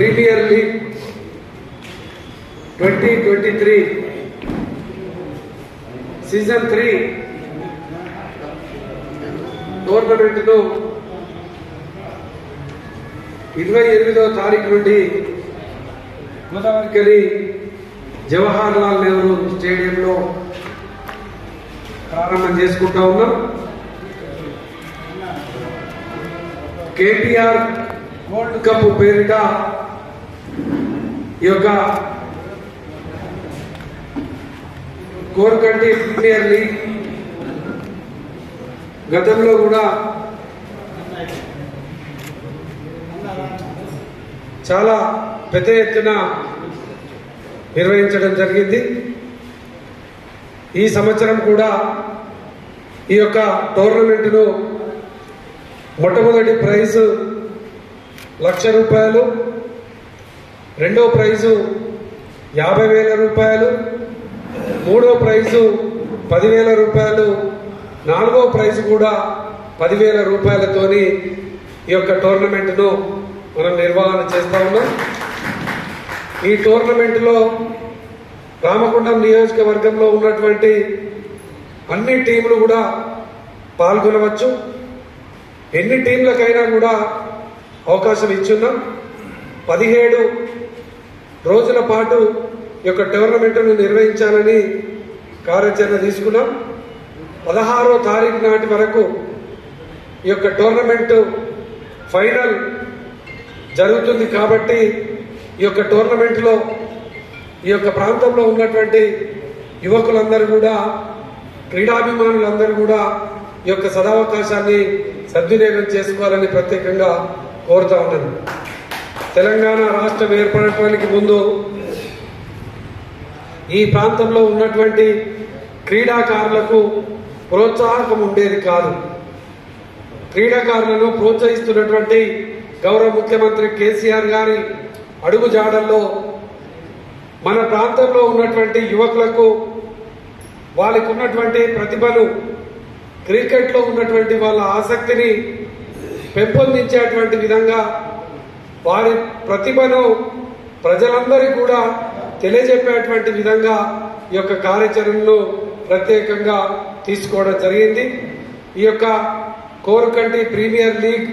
premier league twenty twenty three season three టోర్నమెంట్ను ఇరవై ఎనిమిదవ తారీఖు నుండి గోదావరికెళ్ళి జవహర్ లాల్ నెహ్రూ స్టేడియంలో ప్రారంభం చేసుకుంటా ఉన్నాం కేటీఆర్ వరల్డ్ కప్ పేరిట ఈ యొక్క కోర్కంటి ప్రీమియర్ లీగ్ గతంలో కూడా చాలా పెద్ద ఎత్తున నిర్వహించడం జరిగింది ఈ సంవత్సరం కూడా ఈ యొక్క టోర్నమెంట్ను మొట్టమొదటి ప్రైజు లక్ష రూపాయలు రెండో ప్రైజు యాభై వేల రూపాయలు మూడో ప్రైజు పదివేల రూపాయలు నాలుగో ప్రైజు కూడా పదివేల రూపాయలతోని ఈ యొక్క టోర్నమెంట్ను మనం నిర్వహణ చేస్తా ఉన్నాం ఈ టోర్నమెంట్లో రామగుండం నియోజకవర్గంలో ఉన్నటువంటి అన్ని టీంలు కూడా పాల్గొనవచ్చు ఎన్ని టీంలకైనా కూడా అవకాశం ఇచ్చున్నాం పదిహేడు రోజుల పాటు ఈ యొక్క టోర్నమెంట్ను నిర్వహించాలని కార్యాచరణ తీసుకున్నాం పదహారో తారీఖు నాటి వరకు ఈ యొక్క టోర్నమెంట్ ఫైనల్ జరుగుతుంది కాబట్టి ఈ యొక్క టోర్నమెంట్లో ఈ యొక్క ప్రాంతంలో ఉన్నటువంటి యువకులందరూ కూడా క్రీడాభిమానులందరూ కూడా ఈ యొక్క సదావకాశాన్ని సద్వినియోగం చేసుకోవాలని ప్రత్యేకంగా కోరుతా ఉన్నాను తెలంగాణ రాష్ట్రం ఏర్పడటానికి ముందు ఈ ప్రాంతంలో ఉన్నటువంటి క్రీడాకారులకు ప్రోత్సాహకం ఉండేది కాదు క్రీడాకారులను ప్రోత్సహిస్తున్నటువంటి గౌరవ ముఖ్యమంత్రి కేసీఆర్ గారి అడుగుజాడల్లో మన ప్రాంతంలో ఉన్నటువంటి యువకులకు వాళ్ళకు ఉన్నటువంటి ప్రతిభను క్రికెట్లో ఉన్నటువంటి వాళ్ళ ఆసక్తిని పెంపొందించేటువంటి విధంగా వారి ప్రతిభను ప్రజలందరికీ కూడా తెలియజెప్పేటువంటి విధంగా ఈ యొక్క కార్యాచరణను ప్రత్యేకంగా తీసుకోవడం జరిగింది ఈ యొక్క Korukanti premier league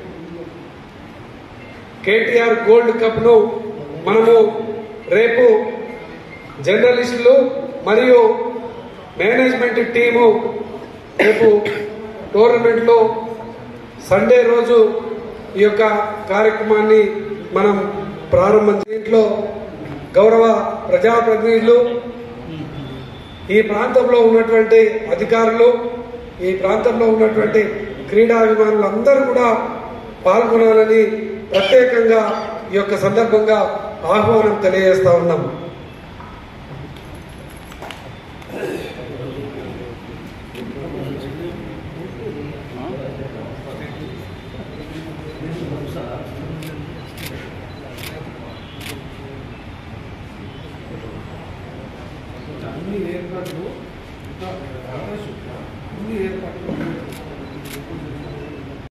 KTR gold cup ను మనము రేపు జర్నలిస్టులు మరియు మేనేజ్మెంట్ టీము రేపు టోర్నమెంట్లో సండే రోజు ఈ యొక్క కార్యక్రమాన్ని మనం ప్రారంభం దీంట్లో గౌరవ ప్రజాప్రతినిధులు ఈ ప్రాంతంలో ఉన్నటువంటి అధికారులు ఈ ప్రాంతంలో ఉన్నటువంటి క్రీడాభిమానులు అందరూ కూడా పాల్గొనాలని ప్రత్యేకంగా ఈ యొక్క సందర్భంగా ఆహ్వానం తెలియజేస్తా ఉన్నాం అన్ని ఏర్పాట్లు ఇంకా అన్ని ఏర్పాట్లు